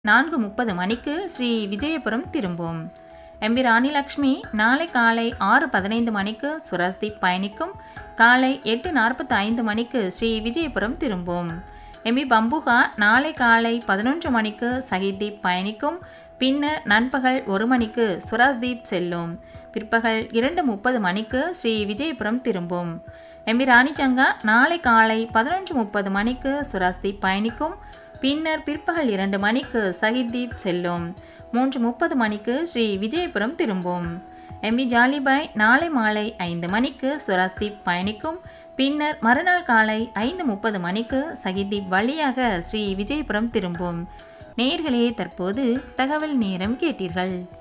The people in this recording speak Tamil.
நான்கு முப்பது மணிக்கு ஸ்ரீ விஜயபுரம் திரும்பும் எம்பி ராணிலக்ஷ்மி நாளை காலை ஆறு பதினைந்து மணிக்கு சுரஸ்தீப் பயணிக்கும் காலை எட்டு நாற்பத்தி ஐந்து மணிக்கு ஸ்ரீ விஜயபுரம் திரும்பும் எம்பி பம்புகா நாளை காலை பதினொன்று மணிக்கு சஹிதீப் பயணிக்கும் பின்னர் நண்பகல் ஒரு மணிக்கு சுராஸ்தீப் செல்லும் பிற்பகல் இரண்டு முப்பது மணிக்கு ஸ்ரீ விஜயபுரம் திரும்பும் எம்பி ராணிச்சங்கா நாளை காலை பதினொன்று முப்பது மணிக்கு சுராஸ்தீப் பயணிக்கும் பின்னர் பிற்பகல் இரண்டு மணிக்கு சஹிதீப் செல்லும் மூன்று முப்பது மணிக்கு ஸ்ரீ விஜயபுரம் திரும்பும் எம்பி ஜாலிபாய் நாளை மாலை ஐந்து மணிக்கு சுராஸ்தீப் பயணிக்கும் பின்னர் மறுநாள் காலை ஐந்து முப்பது மணிக்கு சஹிதீப் வழியாக ஸ்ரீ விஜயபுரம் திரும்பும் நேர்களே தற்போது தகவல் நேரம் கேட்டீர்கள்